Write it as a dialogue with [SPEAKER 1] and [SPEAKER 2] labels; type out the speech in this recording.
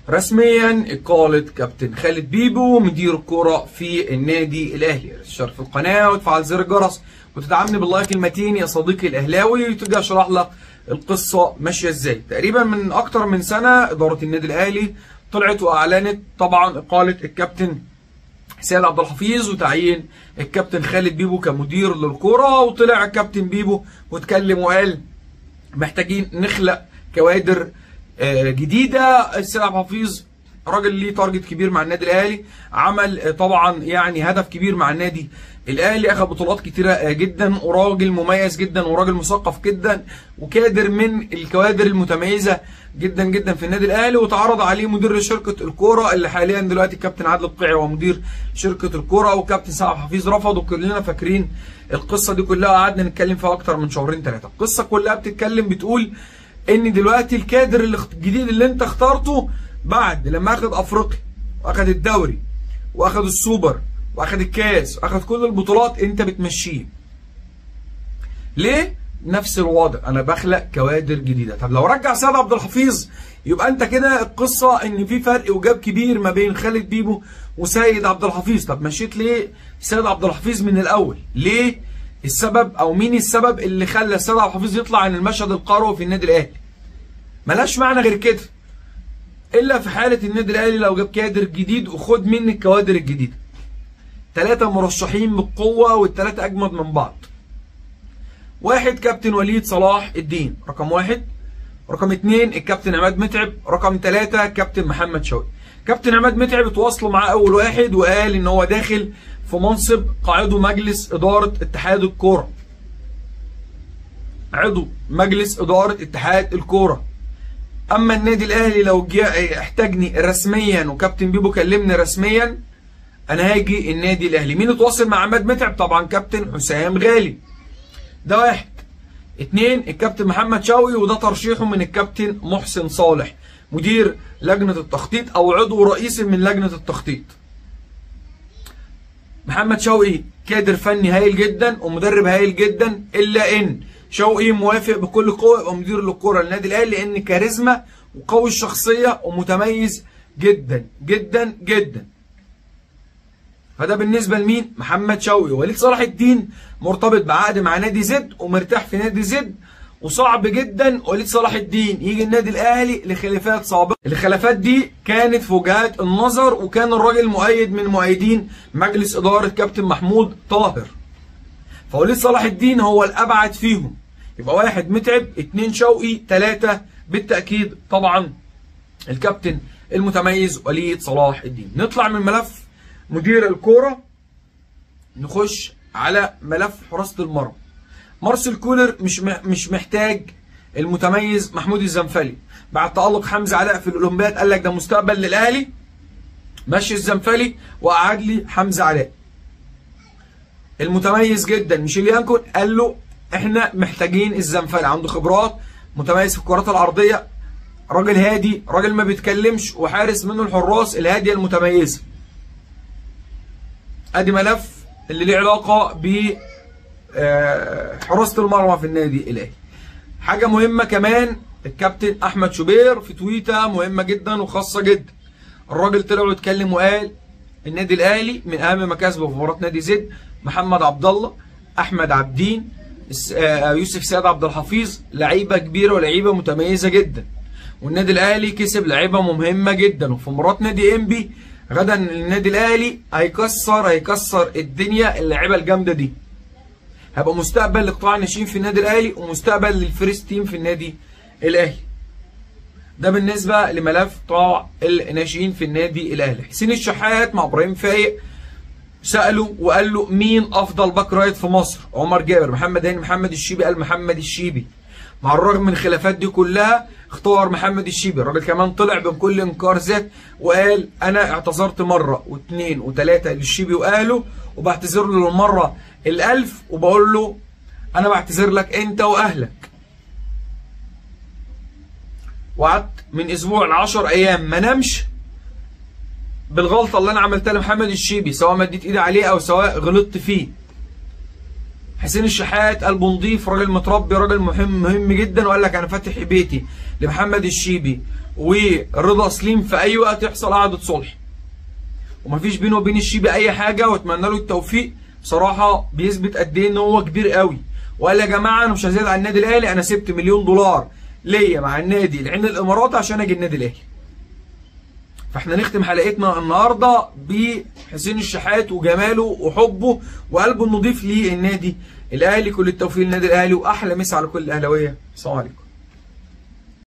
[SPEAKER 1] رسميا إقالة كابتن خالد بيبو مدير الكرة في النادي الأهلي اشترك في القناة وتفعل زر الجرس وتدعمني باللايك المتين يا صديقي الأهلاوي وتجي أشرح لك القصة ماشية ازاي تقريبا من أكتر من سنة إدارة النادي الأهلي طلعت وأعلنت طبعا إقالة الكابتن سيد عبد الحفيظ وتعيين الكابتن خالد بيبو كمدير للكرة وطلع الكابتن بيبو واتكلم وقال محتاجين نخلق كوادر جديده السيد عبد الحفيظ راجل ليه تارجت كبير مع النادي الاهلي عمل طبعا يعني هدف كبير مع النادي الاهلي اخذ بطولات كتيره جدا وراجل مميز جدا وراجل مثقف جدا وكادر من الكوادر المتميزه جدا جدا في النادي الاهلي وتعرض عليه مدير شركه الكوره اللي حاليا دلوقتي الكابتن عادل القيعي هو مدير شركه الكوره وكابتن سعد حفيظ رفض وكلنا فاكرين القصه دي كلها قعدنا نتكلم فيها اكتر من شهرين ثلاثه القصه كلها بتتكلم بتقول ان دلوقتي الكادر الجديد اللي انت اخترته بعد لما اخد افريقيا واخد الدوري واخد السوبر واخد الكاس واخد كل البطولات انت بتمشيه ليه نفس الوضع انا بخلق كوادر جديده طب لو رجع سيد عبد الحفيظ يبقى انت كده القصه ان في فرق وجاب كبير ما بين خالد بيبو وسيد عبد الحفيظ طب مشيت ليه سيد عبد الحفيظ من الاول ليه السبب او مين السبب اللي خلى سيد عبد الحفيظ يطلع عن المشهد القروي في النادي الاهلي ملاش معنى غير كده الا في حاله النادي الاهلي لو جاب كادر جديد وخد مني الكوادر الجديده ثلاثه مرشحين بالقوه والثلاثه اجمد من بعض واحد كابتن وليد صلاح الدين رقم واحد رقم اثنين الكابتن عماد متعب رقم ثلاثة كابتن محمد شوقي كابتن عماد متعب اتواصلوا معاه اول واحد وقال ان هو داخل في منصب قاعده مجلس اداره اتحاد الكوره عضو مجلس اداره اتحاد الكوره اما النادي الاهلي لو جاء احتاجني رسميا وكابتن بيبو كلمني رسميا انا هاجي النادي الاهلي مين اتواصل مع عماد متعب طبعا كابتن حسام غالي ده واحد اتنين الكابتن محمد شوقي وده ترشيحه من الكابتن محسن صالح مدير لجنة التخطيط او عضو رئيسي من لجنة التخطيط محمد شوقي كادر فني هايل جدا ومدرب هايل جدا الا ان شوقي موافق بكل قوه يبقى مدير للكوره للنادي الاهلي لان كاريزما وقوي الشخصيه ومتميز جدا جدا جدا فده بالنسبه لمين محمد شوقي وليد صلاح الدين مرتبط بعقد مع نادي زد ومرتاح في نادي زد وصعب جدا وليد صلاح الدين يجي النادي الاهلي لخلافات سابقه الخلافات دي كانت في وجهات النظر وكان الراجل مؤيد من مؤيدين مجلس اداره كابتن محمود طاهر فوليد صلاح الدين هو الابعد فيهم يبقى واحد متعب اتنين شوقي تلاتة بالتأكيد طبعا الكابتن المتميز وليد صلاح الدين نطلع من ملف مدير الكورة نخش على ملف حراسة المرمى مارسيل كولر مش مش محتاج المتميز محمود الزنفلي بعد تألق حمزة علاء في الأولمبياد قال لك ده مستقبل للأهلي مشي الزنفلي وقعد لي حمزة علاء المتميز جدا ميشيل يانكون قال له احنا محتاجين الزنفلي عنده خبرات متميز في الكرات العرضيه راجل هادي راجل ما بيتكلمش وحارس منه الحراس الهاديه المتميزه ادي ملف اللي ليه علاقه ب حراسه المرمى في النادي الاهلي حاجه مهمه كمان الكابتن احمد شوبير في تويته مهمه جدا وخاصه جدا الراجل طلع واتكلم وقال النادي الاهلي من اهم مكاسبه في مباراه نادي زد محمد عبد الله احمد عبدين يوسف سيد عبد الحفيظ لعيبه كبيره ولعيبه متميزه جدا والنادي الاهلي كسب لعيبه مهمه جدا وفي مباراه نادي انبي غدا النادي الاهلي هيكسر هيكسر الدنيا اللعيبه الجامده دي هيبقى مستقبل لقطاع الناشئين في النادي الاهلي ومستقبل للفريست تيم في النادي الاهلي ده بالنسبه لملف قطاع الناشئين في النادي الاهلي حسين الشحات مع ابراهيم فايق سأله وقال له مين أفضل باك رايت في مصر؟ عمر جابر، محمد هاني، محمد الشيبي، قال محمد الشيبي. مع الرغم من الخلافات دي كلها اختار محمد الشيبي، الراجل كمان طلع بكل إنكار ذات وقال أنا اعتذرت مرة واثنين وثلاثة للشيبي وأهله وبعتذر له للمرة الألف وبقول له أنا بعتذر لك أنت وأهلك. وقعدت من أسبوع ل 10 أيام ما نمش بالغلطه اللي انا عملتها لمحمد الشيبي سواء مديت ايدي عليه او سواء غلطت فيه حسين الشحات قلبه نضيف راجل متربي راجل مهم مهم جدا وقال لك انا فاتح بيتي لمحمد الشيبي ورضا سليم في اي وقت يحصل قعده صلح ومفيش بينه وبين الشيبي اي حاجه واتمنى له التوفيق بصراحه بيثبت قد ايه ان هو كبير قوي وقال يا جماعه انا مش هزيد على النادي الاهلي انا سبت مليون دولار ليا مع النادي العين الامارات عشان اجي النادي الاهلي فاحنا نختم حلقتنا النهارده بحسين الشحات وجماله وحبه وقلبه النظيف للنادي الاهلي كل التوفيق للنادي الاهلي واحلى مسا على كل الاهلاويه السلام عليكم